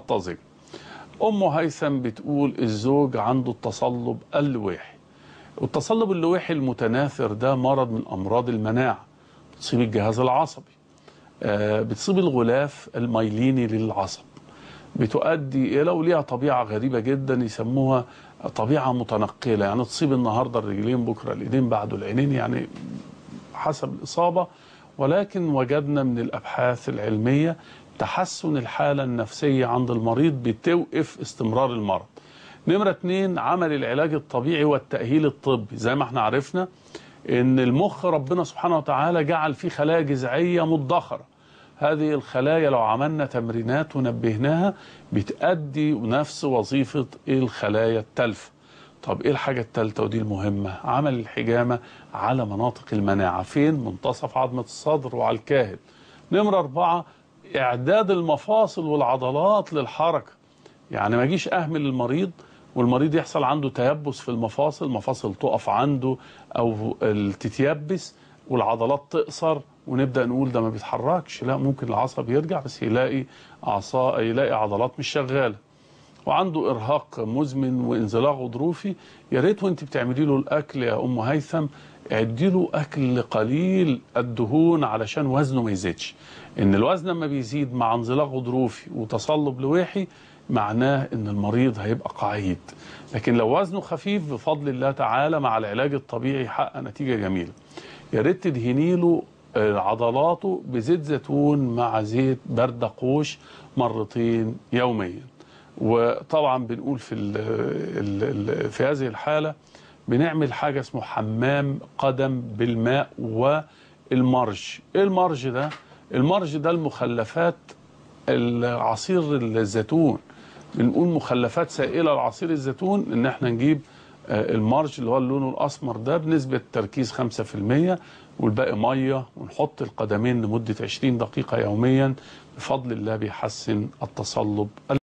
الطازجة أم هيثم بتقول الزوج عنده التصلب اللويحي والتصلب اللويحي المتناثر ده مرض من أمراض المناعة بتصيب الجهاز العصبي آه، بتصيب الغلاف الميليني للعصب بتؤدي إلى وليها طبيعة غريبة جدا يسموها طبيعة متنقلة يعني تصيب النهاردة الرجلين بكرة الإيدين بعده العينين يعني حسب الإصابة ولكن وجدنا من الأبحاث العلمية تحسن الحالة النفسية عند المريض بتوقف استمرار المرض نمرة اتنين عمل العلاج الطبيعي والتأهيل الطبي زي ما احنا عرفنا ان المخ ربنا سبحانه وتعالى جعل فيه خلايا جذعية مدخرة هذه الخلايا لو عملنا تمرينات ونبهناها بتأدي نفس وظيفة الخلايا التالفة طب ايه الحاجة التالتة ودي المهمة عمل الحجامة على مناطق المناعة فين منتصف عظمة الصدر وعلى الكاهل نمرة أربعة إعداد المفاصل والعضلات للحركة يعني ما اجيش أهمل المريض والمريض يحصل عنده تيبس في المفاصل مفاصل تقف عنده أو تتيبس والعضلات تقصر ونبدا نقول ده ما بيتحركش لا ممكن العصب يرجع بس يلاقي اعصاب يلاقي عضلات مش شغاله وعنده ارهاق مزمن وانزلاق غضروفي يا ريت وانت بتعملي له الاكل يا ام هيثم ادي له اكل قليل الدهون علشان وزنه ما يزيدش ان الوزن لما بيزيد مع انزلاق غضروفي وتصلب لويحي معناه ان المريض هيبقى قعيد لكن لو وزنه خفيف بفضل الله تعالى مع العلاج الطبيعي يحقق نتيجه جميله يا ريت تدهني له عضلاته بزيت زيتون مع زيت بردقوش مرتين يوميا وطبعا بنقول في ال ال ال في هذه الحاله بنعمل حاجه اسمه حمام قدم بالماء والمرج ايه المرج ده المرج ده المخلفات العصير الزيتون بنقول مخلفات سائله لعصير الزيتون ان احنا نجيب المارج اللي هو اللون الاسمر ده بنسبه تركيز 5% والباقي ميه ونحط القدمين لمده 20 دقيقه يوميا بفضل الله بيحسن التصلب